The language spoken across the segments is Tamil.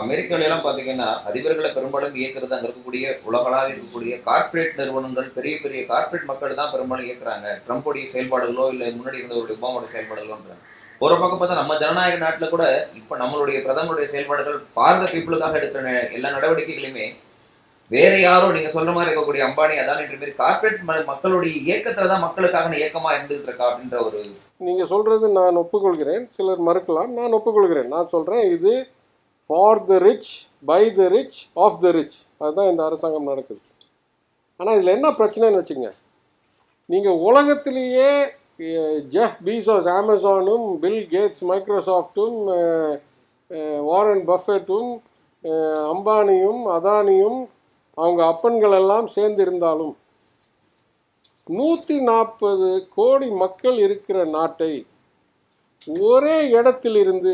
அமெரிக்கால எல்லாம் பாத்தீங்கன்னா அதிபர்களை பெரும்பாலும் இயக்குறது அங்க இருக்கக்கூடிய உலகளாவிய இருக்கக்கூடிய கார்ப்பரேட் நிறுவனங்கள் பெரிய பெரிய கார்ப்பரேட் மக்கள் தான் பெரும்பாலும் இயக்குறாங்க ட்ரம்போடைய செயல்பாடுகளோ இல்ல முன்னாடி இருந்தவருடைய ஒபாமாவுடைய செயல்பாடுகளோன்றாங்க ஒரு பக்கம் பார்த்தா நம்ம ஜனநாயக நாட்டுல கூட இப்ப நம்மளுடைய பிரதமருடைய செயல்பாடுகள் பாரத பீப்புளுக்காக எடுக்கிற ந- எல்லா நடவடிக்கைகளையுமே வேற யாரோ நீங்க சொல்ற மாதிரி இருக்கக்கூடிய அம்பானி அதான் என்ற மாதிரி கார்ப்பரேட் மக்களுடைய இயக்கத்துல தான் மக்களுக்காக இயக்கமா இருந்துட்டு இருக்கா அப்படின்ற ஒரு நீங்க சொல்றது நான் ஒப்புக்கொள்கிறேன் சிலர் மறுக்கலாம் நான் ஒப்புக்கொள்கிறேன் நான் சொல்றேன் இது for the rich by the rich of the rich அதுதான் இந்த அரசாங்கம் நடக்குது ஆனால் இதில் என்ன பிரச்சனைன்னு வச்சுங்க நீங்கள் உலகத்திலேயே அஹ், ஜெஃப் பீசோஸ் அமேசானும் பில் கேட்ஸ் மைக்ரோசாஃப்ட்டும் அஹ், அஹ், வாரன் பஃபெட்டும் அஹ், அம்பானியும் அதானியும் அவங்க அப்பன்கள் எல்லாம் சேர்ந்து இருந்தாலும் நூற்றி நாற்பது கோடி மக்கள் இருக்கிற நாட்டை ஒரே இடத்திலிருந்து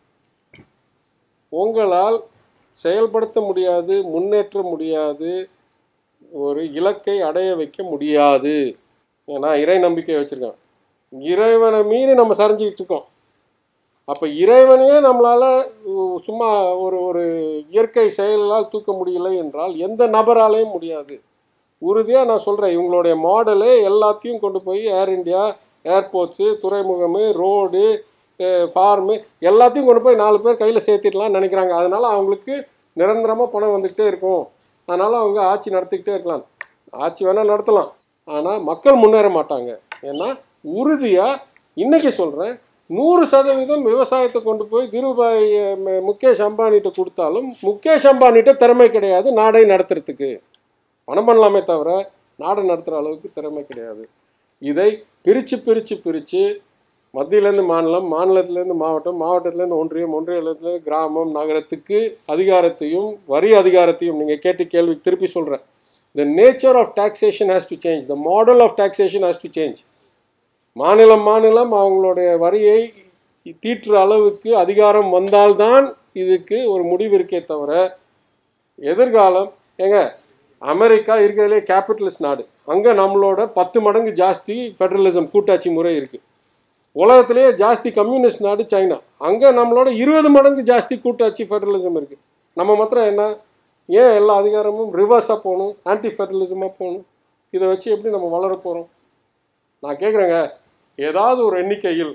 உங்களால் செயல்படுத்த முடியாது முன்னேற்ற முடியாது ஒரு இலக்கை அடைய வைக்க முடியாது நான் இறை நம்பிக்கை வச்சிருக்கேன் இறைவனை மீறி நம்ம சரிஞ்சுக்கிட்டு இருக்கோம் அப்போ இறைவனையே நம்மளால் சும்மா ஒரு ஒரு இயற்கை செயலால் தூக்க முடியலை என்றால் எந்த நபராலையும் முடியாது உறுதியாக நான் சொல்கிறேன் இவங்களுடைய மாடலே எல்லாத்தையும் கொண்டு போய் ஏர் இந்தியா ஏர்போர்ட்ஸு துறைமுகம் ரோடு ஃபார்மு எல்லாத்தையும் கொண்டு போய் நாலு பேர் கையில் சேர்த்திடலாம்னு நினைக்கிறாங்க அதனால அவங்களுக்கு நிரந்தரமாக பணம் வந்துக்கிட்டே இருக்கும் அதனால் அவங்க ஆட்சி நடத்திக்கிட்டே இருக்கலாம் ஆட்சி வேணால் நடத்தலாம் ஆனால் மக்கள் முன்னேற மாட்டாங்க ஏன்னா உறுதியாக இன்னைக்கு சொல்கிறேன் நூறு சதவீதம் விவசாயத்தை கொண்டு போய் திருபாய் அஹ், முகேஷ் அம்பானிகிட்ட கொடுத்தாலும் முகேஷ் அம்பானிகிட்ட திறமை கிடையாது நாடை நடத்துறதுக்கு பணம் பண்ணலாமே தவிர நாடை நடத்துகிற அளவுக்கு திறமை கிடையாது இதை பிரித்து பிரித்து பிரித்து மத்தியிலேருந்து மாநிலம் மாநிலத்திலேருந்து மாவட்டம் மாவட்டத்திலேருந்து ஒன்றியம் ஒன்றியத்திலேருந்து கிராமம் நகரத்துக்கு அதிகாரத்தையும் வரி அதிகாரத்தையும் நீங்கள் கேட்டு கேள்வி திருப்பி சொல்கிறேன் the nature of taxation has to change the model of taxation has to change மாநிலம் மாநிலம் அவங்களுடைய வரியை தீட்டுற அளவுக்கு அதிகாரம் வந்தால்தான் இதுக்கு ஒரு முடிவு இருக்கே தவிர எதிர்காலம் ஏங்க அமெரிக்கா இருக்கிறதுலே கேபிட்டலிஸ்ட் நாடு அங்கே நம்மளோட பத்து மடங்கு ஜாஸ்தி ஃபெடரலிசம் கூட்டாட்சி முறை இருக்கு உலகத்திலேயே ஜாஸ்தி கம்யூனிஸ்ட் நாடு சைனா அங்கே நம்மளோட இருபது மடங்கு ஜாஸ்தி கூட்டாட்சி ஃபெடரலிசம் இருக்கு நம்ம மாத்திரம் என்ன ஏன் எல்லா அதிகாரமும் ரிவர்ஸாக போகணும் ஆன்டி ஃபெடரலிசமாக போகணும் இதை வச்சு எப்படி நம்ம வளர போகிறோம் நான் கேட்குறேங்க ஏதாவது ஒரு எண்ணிக்கையில்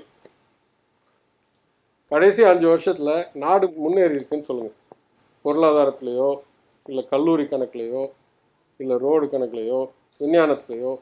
கடைசி அஞ்சு வருஷத்தில் நாடு முன்னேறி இருக்குன்னு சொல்லுங்கள் பொருளாதாரத்திலேயோ இல்லை கல்லூரி கணக்குலையோ இல்லை ரோடு கணக்குலையோ விஞ்ஞானத்துலேயோ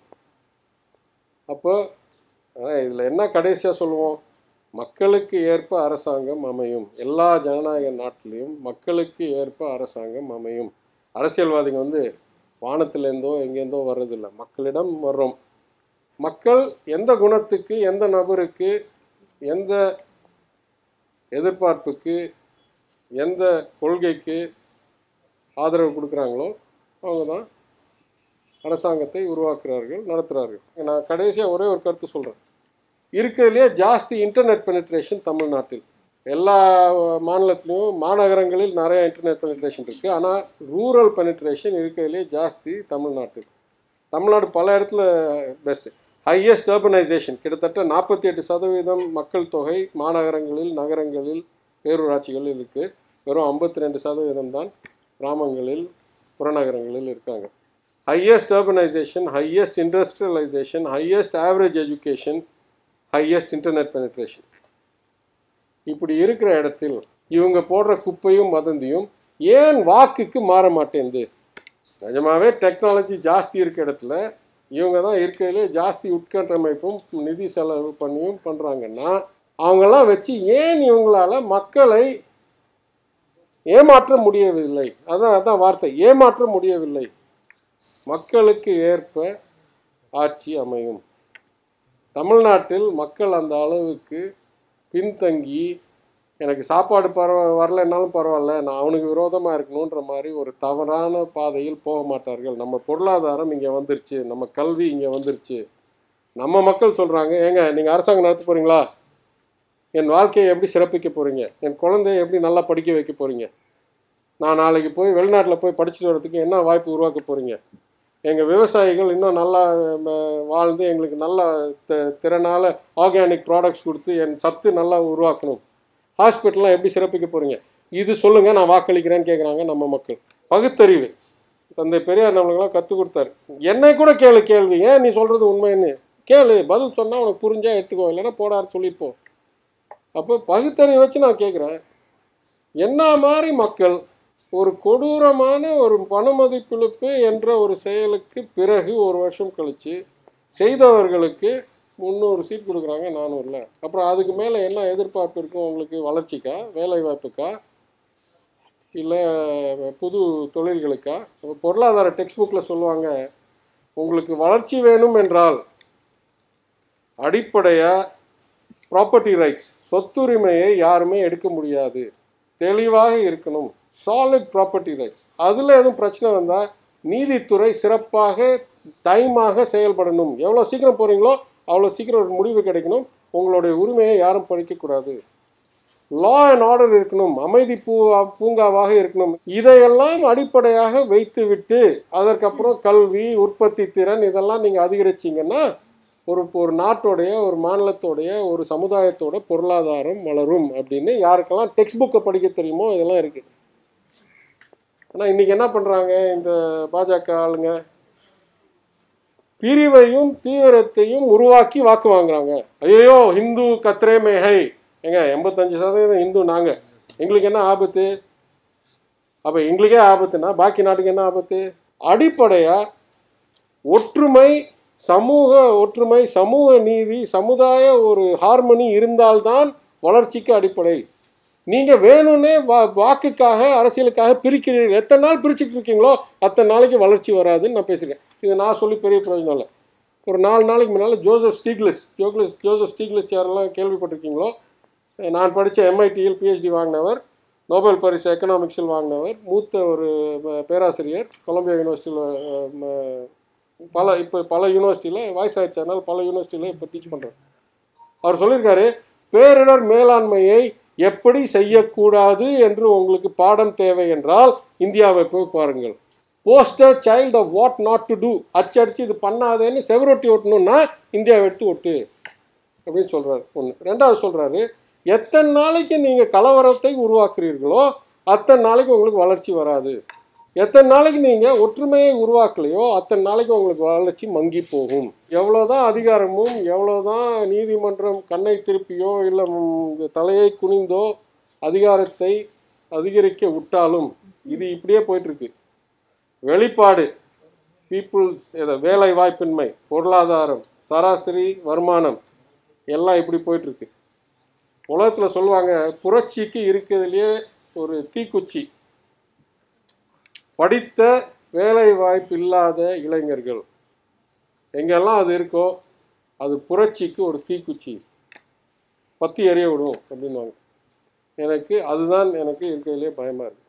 அப்போ இதில் என்ன கடைசியாக சொல்லுவோம் மக்களுக்கு ஏற்ப அரசாங்கம் அமையும் எல்லா ஜனநாயக நாட்டிலையும் மக்களுக்கு ஏற்ப அரசாங்கம் அமையும் அரசியல்வாதிங்க வந்து வானத்திலேருந்தோ எங்கேருந்தோ வர்றதில்லை மக்களிடம் வர்றோம் மக்கள் எந்த குணத்துக்கு எந்த நபருக்கு எந்த எதிர்பார்ப்புக்கு எந்த கொள்கைக்கு ஆதரவு கொடுக்குறாங்களோ அவங்க தான் அரசாங்கத்தை உருவாக்குறார்கள் நடத்துகிறார்கள் நான் கடைசியாக ஒரே ஒரு கருத்து சொல்கிறேன் இருக்கிறதுலே ஜாஸ்தி இன்டர்நெட் பெனிட்ரேஷன் தமிழ்நாட்டில் எல்லா மாநிலத்திலையும் மாநகரங்களில் நிறைய இன்டர்நெட் பெனிட்ரேஷன் இருக்குது ஆனால் ரூரல் பெனிட்ரேஷன் இருக்கிறதுலே ஜாஸ்தி தமிழ்நாட்டில் தமிழ்நாடு பல இடத்துல பெஸ்ட்டு ஹையஸ்ட் அர்பனைசேஷன் கிட்டத்தட்ட நாற்பத்தி எட்டு சதவீதம் மக்கள் தொகை மாநகரங்களில் நகரங்களில் பேரூராட்சிகளில் இருக்குது வெறும் ஐம்பத்தி ரெண்டு சதவீதம் தான் கிராமங்களில் புறநகரங்களில் இருக்காங்க highest urbanisation highest industrialisation highest average education highest internet penetration இப்படி இருக்கிற இடத்தில் இவங்க போடுற குப்பையும் வதந்தியும் ஏன் வாக்குக்கு மாற மாட்டேங்குது நிஜமாவே டெக்னாலஜி ஜாஸ்தி இருக்க இடத்துல இவங்க தான் இருக்கிறதுலே ஜாஸ்தி உட்கட்டமைப்பும் நிதி செலவு பண்ணியும் பண்ணுறாங்கன்னா அவங்கெல்லாம் வச்சு ஏன் இவங்களால மக்களை ஏமாற்ற முடியவில்லை அதான் அதான் வார்த்தை ஏமாற்ற முடியவில்லை மக்களுக்கு ஏற்ப ஆட்சி அமையும் தமிழ்நாட்டில் மக்கள் அந்த அளவுக்கு பின்தங்கி எனக்கு சாப்பாடு பரவ வரலைன்னாலும் பரவாயில்ல நான் அவனுக்கு விரோதமாக இருக்கணுன்ற மாதிரி ஒரு தவறான பாதையில் போக மாட்டார்கள் நம்ம பொருளாதாரம் இங்கே வந்துருச்சு நம்ம கல்வி இங்கே வந்துருச்சு நம்ம மக்கள் சொல்கிறாங்க ஏங்க நீங்கள் அரசாங்கம் நடத்த போகிறீங்களா என் வாழ்க்கையை எப்படி சிறப்பிக்க போகிறீங்க என் குழந்தைய எப்படி நல்லா படிக்க வைக்க போகிறீங்க நான் நாளைக்கு போய் வெளிநாட்டில் போய் படிச்சுட்டு வரதுக்கு என்ன வாய்ப்பு உருவாக்க போகிறீங்க எங்கள் விவசாயிகள் இன்னும் நல்லா ம, வாழ்ந்து எங்களுக்கு நல்ல தி- திறனால ஆர்கானிக் ப்ராடக்ட்ஸ் கொடுத்து என் சத்து நல்லா உருவாக்கணும் ஹாஸ்பிட்டல்லாம் எப்படி சிறப்பிக்க போகிறீங்க இது சொல்லுங்க நான் வாக்களிக்கிறேன்னு கேட்குறாங்க நம்ம மக்கள் பகுத்தறிவு தந்தை பெரியார் நம்மளுக்கெல்லாம் கற்றுக் கொடுத்தாரு என்னை கூட கேளு கேள்வி ஏன் நீ சொல்றது உண்மைன்னு கேளு பதில் சொன்னா உனக்கு புரிஞ்சா எடுத்துக்கோ இல்லைன்னா போடாரு சொல்லிப்போ அப்போ பகுத்தறிவு வச்சு நான் கேட்குறேன் என்ன மாதிரி மக்கள் ஒரு கொடூரமான ஒரு பணமதிப்பிழப்பு என்ற ஒரு செயலுக்கு பிறகு ஒரு வருஷம் கழிச்சு செய்தவர்களுக்கு முந்நூறு சீட் கொடுக்குறாங்க நானூறுல அப்புறம் அதுக்கு மேலே என்ன எதிர்பார்ப்பு இருக்கும் உங்களுக்கு வளர்ச்சிக்கா வேலை வாய்ப்புக்கா இல்லை புது தொழில்களுக்கா பொருளாதார டெக்ஸ்ட் புக்கில் சொல்லுவாங்க உங்களுக்கு வளர்ச்சி வேணும் என்றால் அடிப்படையாக ப்ராப்பர்ட்டி ரைட்ஸ் சொத்துரிமையை யாருமே எடுக்க முடியாது தெளிவாக இருக்கணும் சாலிட் ப்ராப்பர்ட்டி ரைட்ஸ் அதில் எதுவும் பிரச்சனை வந்தால் நீதித்துறை சிறப்பாக டைமாக செயல்படணும் எவ்வளோ சீக்கிரம் போகிறீங்களோ அவ்வளோ சீக்கிரம் ஒரு முடிவு கிடைக்கணும் உங்களுடைய உரிமையை யாரும் பறிக்கக்கூடாது லா அண்ட் ஆர்டர் இருக்கணும் அமைதி பூ பூங்காவாக இருக்கணும் இதையெல்லாம் அடிப்படையாக வைத்துவிட்டு அதற்கப்புறம் கல்வி உற்பத்தி திறன் இதெல்லாம் நீங்கள் அதிகரிச்சிங்கன்னா ஒரு ஒரு நாட்டோடைய ஒரு மாநிலத்தோடைய ஒரு சமுதாயத்தோட பொருளாதாரம் வளரும் அப்படின்னு யாருக்கெல்லாம் டெக்ஸ்ட் புக்கை படிக்க தெரியுமோ இதெல்லாம் இருக்கு ஆனால் இன்னைக்கு என்ன பண்ணுறாங்க இந்த பாஜக ஆளுங்க பிரிவையும் தீவிரத்தையும் உருவாக்கி வாக்கு வாங்குறாங்க ஐயோ ஹிந்து கத்ரே மேஹை ஏங்க எண்பத்தஞ்சு சதவீதம் இந்து நாங்கள் எங்களுக்கு என்ன ஆபத்து அப்போ எங்களுக்கே ஆபத்துனா பாக்கி நாட்டுக்கு என்ன ஆபத்து அடிப்படையாக ஒற்றுமை சமூக ஒற்றுமை சமூக நீதி சமுதாய ஒரு ஹார்மனி இருந்தால்தான் வளர்ச்சிக்கு அடிப்படை நீங்க வேணும்னே வா வாக்குக்காக அரசியலுக்காக பிரிக்கிறீர்கள் எத்தனை நாள் பிரிச்சுட்டு இருக்கீங்களோ அத்தனை நாளைக்கு வளர்ச்சி வராதுன்னு நான் பேசுகிறேன் இது நான் சொல்லி பெரிய பிரயோஜனம் இல்லை ஒரு நாலு நாளைக்கு முன்னால் ஜோசப் ஸ்டீக்லிஸ் ஜோக்லிஸ் ஜோசப் ஸ்டீக்லிஸ் யாரெல்லாம் கேள்விப்பட்டிருக்கீங்களோ நான் படித்த எம்ஐடியில் பிஹெச்டி வாங்கினவர் நோபல் பரிசு எக்கனாமிக்ஸில் வாங்கினவர் மூத்த ஒரு ப- பேராசிரியர் கொலம்பியா யூனிவர்சிட்டியில் பல இப்போ பல யூனிவர்சிட்டியில் வாய்ஸ் ஆயிடுச்சு அதனால பல யூனிவர்சிட்டியில் இப்போ டீச் பண்ணுறேன் அவர் சொல்லியிருக்காரு பேரிடர் மேலாண்மையை எப்படி செய்யக்கூடாது என்று உங்களுக்கு பாடம் தேவை என்றால் இந்தியாவை போய் பாருங்கள் poster child of what not to do அச்சடிச்சு இது பண்ணாதேன்னு செவரொட்டி ஒட்டணும்னா இந்தியாவை எடுத்து ஒட்டு அப்படின்னு சொல்றாரு ஒன்று ரெண்டாவது சொல்றாரு எத்தனை நாளைக்கு நீங்க கலவரத்தை உருவாக்குறீர்களோ அத்தனை நாளைக்கு உங்களுக்கு வளர்ச்சி வராது எத்தனை நாளைக்கு நீங்க ஒற்றுமையை உருவாக்கலையோ அத்தனை நாளைக்கு உங்களுக்கு வளர்ச்சி மங்கி போகும் எவ்வளவுதான் அதிகாரமும் எவ்வளவுதான் நீதிமன்றம் கண்ணை திருப்பியோ இல்லை தலையை குனிந்தோ அதிகாரத்தை அதிகரிக்க விட்டாலும் இது இப்படியே போயிட்டு இருக்கு வெளிப்பாடு பீப்புள் வேலை வாய்ப்பின்மை பொருளாதாரம் சராசரி வருமானம் எல்லாம் இப்படி போயிட்டு இருக்கு உலகத்தில் சொல்லுவாங்க புரட்சிக்கு இருக்கிறதுலையே ஒரு தீக்குச்சி படித்த வேலை வாய்ப்பு இல்லாத இளைஞர்கள் எங்கெல்லாம் அது இருக்கோ அது புரட்சிக்கு ஒரு தீக்குச்சி பத்தி எறிய விடும் அப்படின்வாங்க எனக்கு அதுதான் எனக்கு இருக்கிறதுலே பயமா இருக்கு